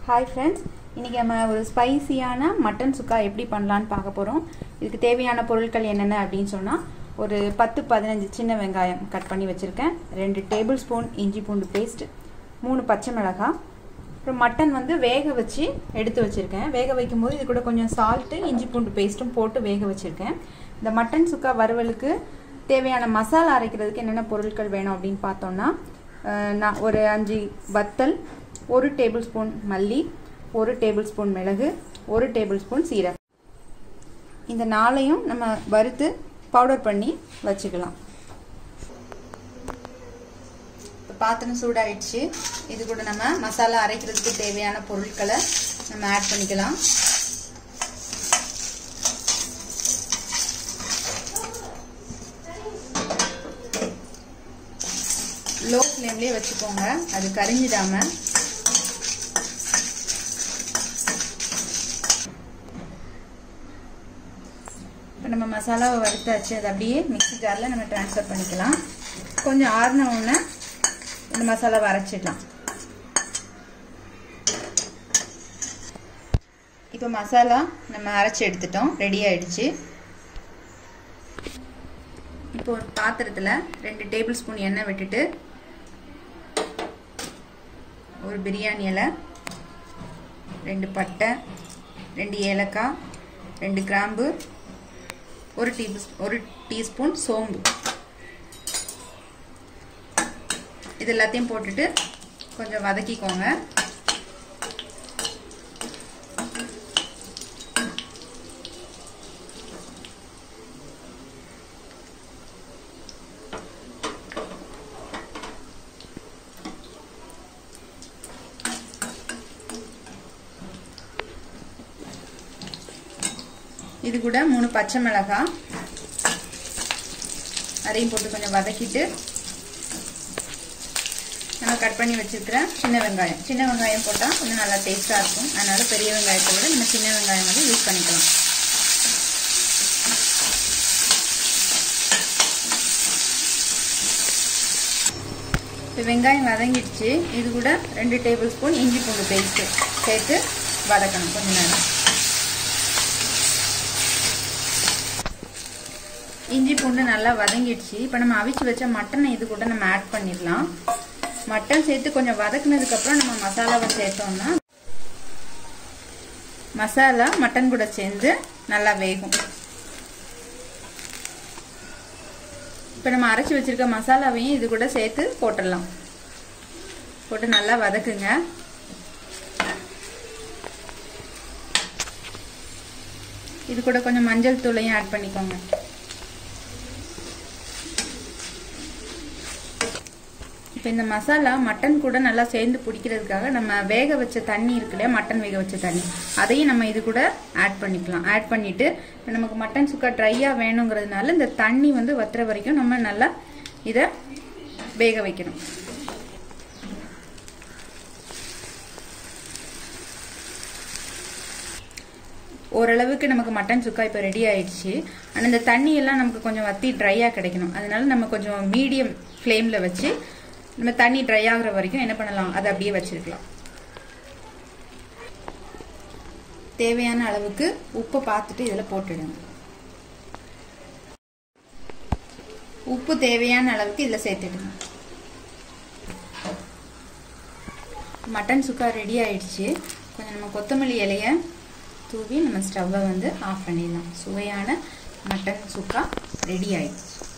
hi friends இன்றைக்கி நம்ம ஒரு ஸ்பைசியான மட்டன் சுக்கா எப்படி பண்ணலான்னு பார்க்க போகிறோம் இதுக்கு தேவையான பொருட்கள் என்னென்ன அப்படின்னு சொன்னால் ஒரு பத்து பதினஞ்சு சின்ன வெங்காயம் கட் பண்ணி வச்சுருக்கேன் ரெண்டு டேபிள் ஸ்பூன் இஞ்சி பூண்டு பேஸ்ட் மூணு பச்சை மிளகாய் அப்புறம் மட்டன் வந்து வேக வச்சு எடுத்து வச்சுருக்கேன் வேக வைக்கும்போது இது கூட கொஞ்சம் சால்ட்டு இஞ்சி பூண்டு பேஸ்ட்டும் போட்டு வேக வச்சுருக்கேன் இந்த மட்டன் சுக்கா வறுவலுக்கு தேவையான மசாலா அரைக்கிறதுக்கு என்னென்ன பொருட்கள் வேணும் அப்படின்னு பார்த்தோம்னா நான் ஒரு அஞ்சு வத்தல் ஒரு டேபிள் ஸ்பூன் மல்லி ஒரு டேபிள் ஸ்பூன் மிளகு ஒரு டேபிள் ஸ்பூன் சீரகம் இந்த நாளையும் நம்ம வறுத்து பவுடர் பண்ணி வச்சுக்கலாம் பாத்திரம் சூடாயிடுச்சு இது கூட நம்ம மசாலா அரைக்கிறதுக்கு தேவையான பொருட்களை நம்ம ஆட் பண்ணிக்கலாம் லோ ஃப்ளேம்லேயே வச்சுக்கோங்க அது கரிஞ்சிடாம இப்போ நம்ம மசாலாவை வறுத்தாச்சு அது அப்படியே மிக்சி ஜாரில் நம்ம ட்ரான்ஸ்ஃபர் பண்ணிக்கலாம் கொஞ்சம் ஆறின உடனே இந்த மசாலாவை அரைச்சிடலாம் இப்போ மசாலா நம்ம அரைச்சி எடுத்துட்டோம் ரெடி ஆயிடுச்சு இப்போ ஒரு பாத்திரத்தில் ரெண்டு டேபிள் ஸ்பூன் எண்ணெய் விட்டுட்டு ஒரு பிரியாணி இலை ரெண்டு பட்டை ரெண்டு ஏலக்காய் ரெண்டு கிராம்பு ஒரு டீ ஒரு டீஸ்பூன் சோம்பு இது எல்லாத்தையும் போட்டுட்டு கொஞ்சம் வதக்கிக்கோங்க இது கூட மூணு பச்சை மிளகாய் அதையும் போட்டு கொஞ்சம் வதக்கிட்டு நம்ம கட் பண்ணி வச்சிருக்கிற சின்ன வெங்காயம் சின்ன வெங்காயம் போட்டால் கொஞ்சம் நல்லா டேஸ்ட்டாக இருக்கும் அதனால பெரிய வெங்காயத்தை விட நம்ம சின்ன வெங்காயம் வந்து யூஸ் பண்ணிக்கலாம் இப்போ வெங்காயம் வதங்கிடுச்சு இது கூட ரெண்டு டேபிள் ஸ்பூன் இஞ்சி பூண்டு பேஸ்ட்டு சேர்த்து வதக்கணும் கொஞ்ச நேரம் இஞ்சி பூண்டு நல்லா வதங்கிடுச்சு இப்போ நம்ம அவிச்சு வச்ச மட்டனை இது கூட நம்ம ஆட் பண்ணிடலாம் மட்டன் சேர்த்து கொஞ்சம் வதக்குனதுக்கப்புறம் நம்ம மசாலாவை சேர்த்தோம்னா மசாலா மட்டன் கூட சேர்ந்து நல்லா வேகும் இப்போ நம்ம அரைச்சி வச்சிருக்க மசாலாவையும் இது கூட சேர்த்து போட்டுடலாம் போட்டு நல்லா வதக்குங்க இது கூட கொஞ்சம் மஞ்சள் தூளையும் ஆட் பண்ணிக்கோங்க இப்போ இந்த மசாலா மட்டன் கூட நல்லா சேர்ந்து பிடிக்கிறதுக்காக நம்ம வேக வச்ச தண்ணி இருக்கு இல்லையா மட்டன் வேக வச்ச தண்ணி அதையும் நம்ம இது கூட ஆட் பண்ணிக்கலாம் ஆட் பண்ணிட்டு இப்போ நமக்கு மட்டன் சுக்கா ட்ரையாக வேணுங்கிறதுனால இந்த தண்ணி வந்து வத்துற வரைக்கும் நம்ம நல்லா இதை வேக வைக்கணும் ஓரளவுக்கு நமக்கு மட்டன் சுக்கா இப்போ ரெடி ஆயிடுச்சு ஆனால் இந்த தண்ணி எல்லாம் நமக்கு கொஞ்சம் வத்தி ட்ரையாக கிடைக்கணும் அதனால நம்ம கொஞ்சம் மீடியம் ஃப்ளேமில் வச்சு நம்ம தண்ணி ட்ரை ஆகுற வரைக்கும் என்ன பண்ணலாம் அதை அப்படியே வச்சிருக்கலாம் தேவையான அளவுக்கு உப்பை பார்த்துட்டு இதில் போட்டுடுங்க உப்பு தேவையான அளவுக்கு இதில் சேர்த்துடுங்க மட்டன் சுக்கா ரெடி ஆயிடுச்சு கொஞ்சம் நம்ம கொத்தமல்லி இலைய தூவி நம்ம ஸ்டவ்வை வந்து ஆஃப் பண்ணிடலாம் சுவையான மட்டன் சுக்கா ரெடி ஆயிடுச்சு